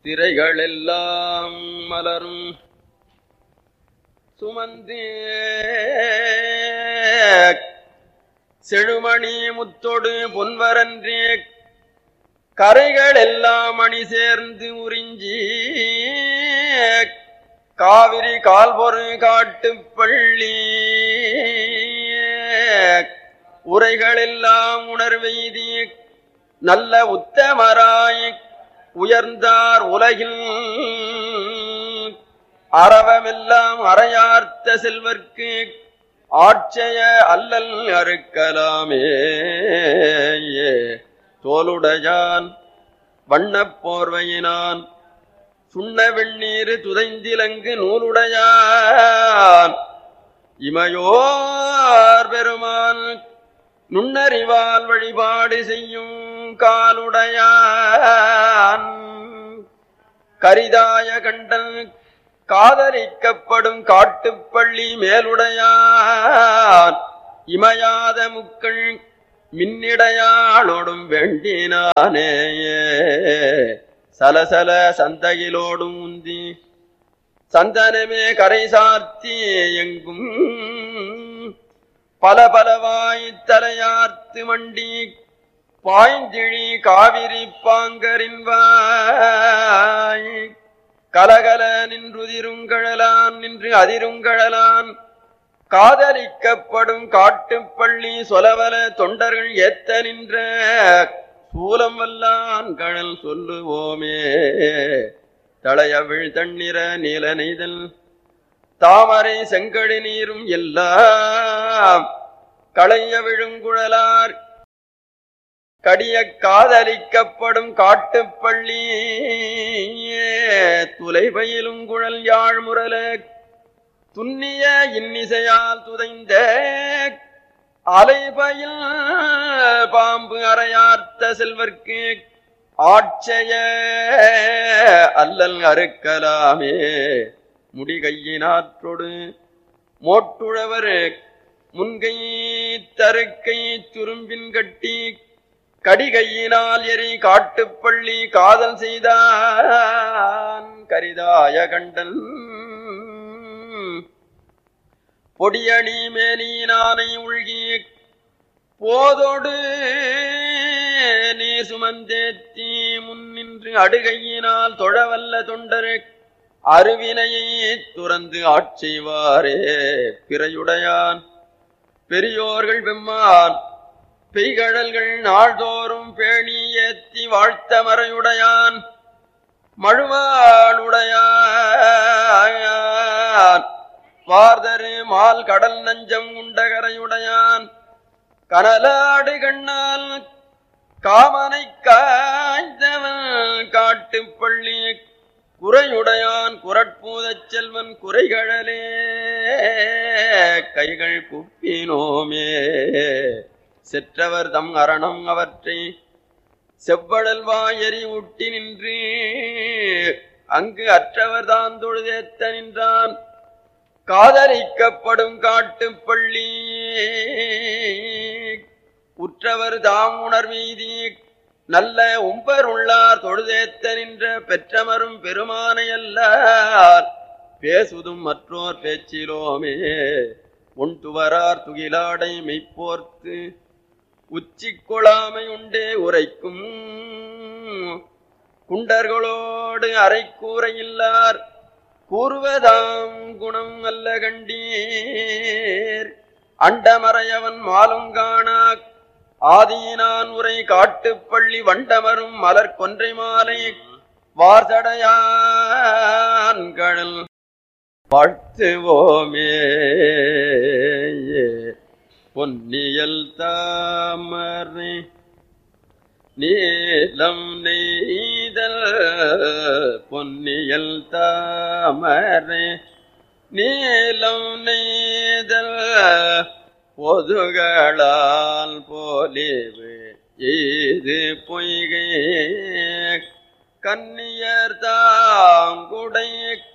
திரைகளெல்லாம் மலரும் சுமந்தே செழுமணி முத்தொடு பொன்வரன்றே கரைகள் எல்லாம் அணி சேர்ந்து உறிஞ்சி காவிரி கால்பொரு காட்டுப் பள்ளி உரைகளெல்லாம் உணர்வெய்தி நல்ல உத்தமராய் உயர்ந்தார் உலகில் அறவமெல்லாம் அறையார்த்த செல்வர்க்கு ஆட்சய அல்லல் அறுக்கலாமே தோலுடையான் வண்ணப் போர்வையினான் சுண்ண வெண்ணீர் துதைந்திலங்கு நூலுடையான் இமையோர் பெருமான் நுண்ணறிவால் வழிபாடு செய்யும் காலுடையான் கரிதாய கண்டன் காதலிக்கப்படும் காட்டுப்பள்ளி மேலுடையான் இமையாத முக்கள் மின்னிடையாளோடும் வேண்டினானேயே சலசல சந்தகிலோடும் உந்தி சந்தனமே கரை சார்த்தி எங்கும் பல பலவாய் தலையார்த்து மண்டி பாய்ந்திழி காவிரி பாங்கரின் வாய் கலகல நின்றுதிருங்கழலான் நின்று அதிருங்கழலான் காதலிக்கப்படும் காட்டுப்பள்ளி சொலவல தொண்டர்கள் ஏத்த நின்ற சூலம் வல்லான் கழல் சொல்லுவோமே தளையவிழ் தண்ணீர நீல நெய்தல் தாமரை செங்கடி நீரும் எல்லாம் களைய விழுங்குழலார் கடிய காதலிக்கப்படும் காட்டுப்பள்ளி துலைபயிலும் குழல் யாழ் முரல துன்னிய இன்னிசையால் துதைந்த அலைபயில் பாம்பு அறையார்த்த செல்வர்க்கு ஆட்சய அல்லல் அறுக்கலாமே முடிகையினாற்றொடு மோட்டுழவர் முன்கை தருக்கை துரும்பின் கட்டி கடிகையினால் எரி காட்டுப்பள்ளி காதல் செய்தான் கரிதாய கண்டன் பொடியணி மேலினானை உள்கி போதோடு நீ சுமந்தேத்தி முன்னின்று அடுகையினால் தொழவல்ல தொண்டரு அருவினையை துறந்து ஆட்செய்வாரே பிறையுடையான் பெரியோர்கள் வெம்மான் பெய்கழல்கள் நாள்தோறும் பேணி ஏத்தி வாழ்த்த மறையுடையான் மழுவாளுடையான் வார்தரு மால் கடல் நஞ்சம் உண்டகரையுடையான் கனலாடு கண்ணால் காமனை காய்ந்தவன் காட்டுப்பள்ளி குறையுடையான் குரட்பூதச் செல்வன் குறைகழலே கைகள் குப்பினோமே செற்றவர் தம் அரணம் அவற்றை செவ்வழல் வாயறி ஊட்டி நின்று அங்கு அற்றவர் தான் தொழுதேத்த நின்றான் காதலிக்கப்படும் காட்டுப்பள்ளி உற்றவர் தாம் உணர்வீதி நல்ல உம்பர் உள்ளார் தொழுதேத்த நின்ற பெற்றமரும் பெருமானையல்லார் பேசுதும் மற்றோர் பேச்சிலோமே உன் துவரார் துகிலாடை மெய்ப்போர்த்து உச்சி கொளாமை உண்டே உரைக்கும் குண்டர்களோடு அரைக்கூரையில்லார் கூறுவதாம் குணம் அல்ல கண்டீர் அண்டமறையவன் மாலுங்கானா ஆதியினான் உரை காட்டுப்பள்ளி வண்டமரும் மலர் கொன்றை மாலை வார்சடையான் கடல் வாழ்த்துவோமே பொன்னியல் தாமரை நீலம் நெய்தல் பொன்னியல் தாமரை நீலம் நெய்தல் பொதுகளால் போலிவு இது பொய்கை கன்னியர் தாங்குடை